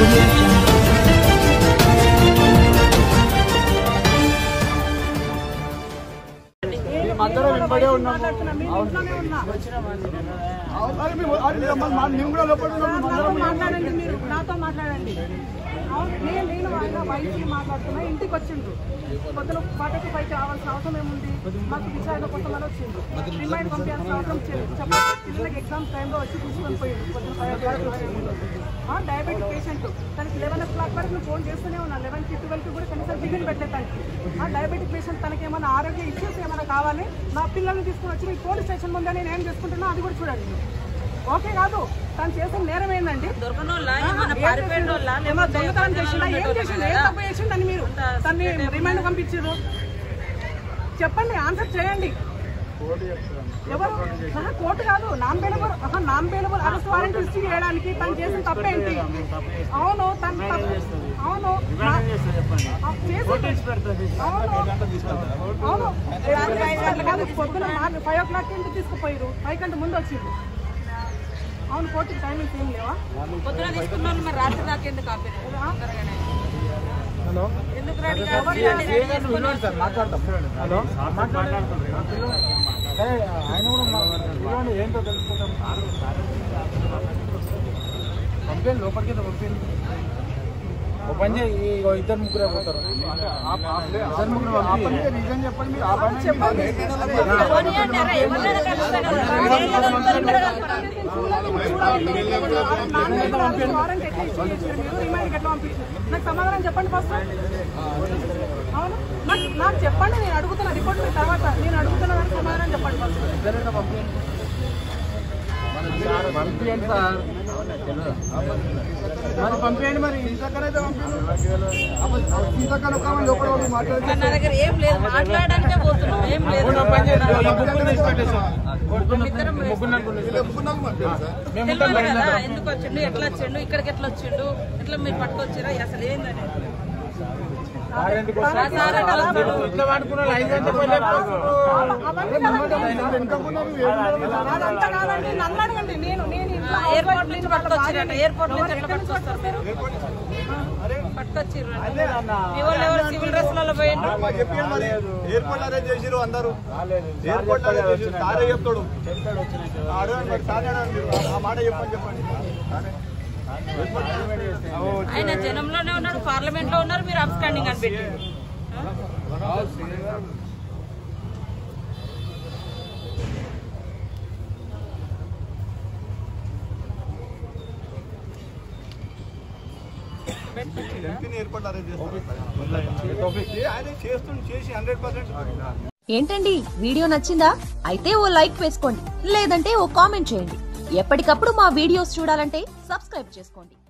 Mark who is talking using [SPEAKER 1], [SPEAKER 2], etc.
[SPEAKER 1] audio jungle.
[SPEAKER 2] మధ్యలో వెంబడే ఉన్నాము
[SPEAKER 3] అరే మేము- అరే మేము మా- మేము కూడా లోపల ఉన్నాము.
[SPEAKER 4] నాతో మాట్లాడండి మీరు నాతో మాట్లాడండి అవును నేను నేను ఆయన బయటికి మాట్లాడుతున్నా ఇంటికి వచ్చిండ్రు పొద్దున పాటకి పైకి రావాల్సిన అవసరం ఏముంది మాకు విచారణ కోసం అని వచ్చిండ్రు రిమైండ్ పంపించాల్సిన అవసరం చేయలేదు చెప్పండి పిల్లలకి ఎగ్జామ్స్ టైంలో వచ్చి తీసుకొని పోయింది పొద్దున five o'clock diabetic patient తనకి లెవెన్ ఓ క్లాక్ వరకు నేను ఫోన్ చేస్తూనే ఉన్నా లెవెన్ కి ట్వెల్వ్ కూడా కనీసం టిఫిన్ పెట్టేదానికి ఆ డయాబెటిక్ పేషెంట్ తనకి ఏమైనా ఆరోగ్య ఇష్యూస్ ఏమైనా కావాలి నా పిల్లల్ని తీసుకుని వచ్చి మీ పోలీస్ స్టేషన్ ముందే నేను ఏం చేసుకుంటున్నా అది కూడా చూడండి ఓకే కాదు తను చేసిన నేరం ఏంటండి ఏమో దొంగతనం చేసిండా ఏం చేసిండు ఏం తప్పు చేసిండని మీరు తన్ని రిమైండ్ పంపించారు చెప్పండి ఆన్సర్ చేయండి ఎవరు ఆహా, కోర్టు కాదు నాన్ బెయిలబుల్ ఆహా, non bailable arrest warrant issue చేయడానికి తను చేసిన తప్పేంటి అవును తను తప్పు అవును నా- ఆ, చేసి అవును అవును రాత్రి ఐదు గంటల కాదు పొద్దున మార్నింగ్ ఫైవ్ ఓ క్లాక్ ఇంటికి తీసుకుపోయారు ఫైవ్ కంటే ముందు వచ్చింది అవును కోర్టుకి టైమింగ్స్ ఏం లేవా
[SPEAKER 5] పొద్దున తీసుకున్న వాళ్ళు మరి రాత్రి దాకా ఎందుకు ఆపారు
[SPEAKER 2] హలో
[SPEAKER 5] ఎందుకు రెడీ కావాలి
[SPEAKER 2] సార్ మాట్లాడతాం హలో సరే ఆయన కూడా మా- ఇవ్వండి ఏంటో తెలుసుకుంటాం పంపించండి లోపలికి పంపించండి ఓ పని చేయి ఇగో ఇద్దరు ముగ్గురే పోతారు ఇద్దరు ముగ్గురు పంపించండి రీజన్ చెప్పండి మీరు ఆ పని
[SPEAKER 4] వారెంట్ ఎట్లా ఇష్యూ చేశారు మీరు రిమైండ్కి ఎట్లా పంపించారు నాకు సమాధానం చెప్పండి ఫస్ట్ అవును నాకు నాకు చెప్పండి నేను అడుగుతున్న రిపోర్ట్ మీ తర్వాత నేను అడుగుతున్న దానికి సమాధానం చెప్పండి ఫస్ట్
[SPEAKER 2] ఇద్దరైనా పంపించండి పంపించండి సార్ మరి పంపించండి మరి
[SPEAKER 3] ఇంతకనైతే పంపించు. అప్పుడు ఇంతకన్నా ఒక ఆమె లోపల వాళ్ళు మాట్లాడితే
[SPEAKER 5] నా దగ్గర ఏం లేదు మాట్లాడడానికే పోతున్నాం ఏం లేదు
[SPEAKER 2] ఓ పని చేయండి ఈ ముగ్గురు తీసి పెట్టేసాం
[SPEAKER 5] ఇద్దరం
[SPEAKER 2] ముగ్గురు నలుగురు తీసి
[SPEAKER 3] చెప్పుకున్నాం మరి సార్.
[SPEAKER 2] మేము ఉంటాం
[SPEAKER 5] తెలియదు
[SPEAKER 2] మరి
[SPEAKER 5] కదా ఎందుకు వచ్చిండు ఎట్లా వచ్చిండు ఇక్కడికి ఎట్లా వచ్చిండు ఎట్లా మీరు పట్టుకొచ్చిరా అసలు ఏందని
[SPEAKER 2] సార్ ఎందుకు వస్తారు? ఇట్లా పట్టుకున్న వాళ్ళు ఐదు గంటలకు పోయి లేకపోతే
[SPEAKER 4] అవన్నీ కాదండి. అదంతా కాదండి నన్ను అడగండి నేను నేను ఇంట్లో
[SPEAKER 5] ఎయిర్పోర్ట్ నుంచి పట్టుకొచ్చిరట ఎయిర్పోర్ట్ నుంచి ఎట్లా పట్టుకొస్తారు మీరు పట్టుకొచ్చిర్రు మీ వాళ్ళు ఎవరు సివిల్ డ్రెస్లలో పోయిండ్రు
[SPEAKER 3] మాకు చెప్పారు మరి ఎయిర్పోర్ట్ అరేంజ్ చేసిరు అందరూ
[SPEAKER 2] రాలేదు.
[SPEAKER 3] ఎయిర్పోర్ట్ అరేంజ్ చేసిరు సారే చెప్తాడు అడగండి మరి సార్ అడగండి మీరు. ఆ మాట చెప్పండి చెప్పండి
[SPEAKER 5] ఆయన జనంలోనే ఉన్నాడు పార్లమెంట్ లో ఉన్నారు మీరు అబ్స్టాండింగ్ అని పెట్టి
[SPEAKER 3] ఎంపీని ఎయిర్పోర్ట్ అరేంజ్ చేస్తారు ఆయన చేస్తుండు చేసి హండ్రెడ్ పర్సెంట్
[SPEAKER 6] ఏంటండి వీడియో నచ్చిందా అయితే ఓ లైక్ వేసుకోండి లేదంటే ఓ కామెంట్ చేయండి ఎప్పటికప్పుడు మా వీడియోస్ చూడాలంటే సబ్స్క్రైబ్ చేసుకోండి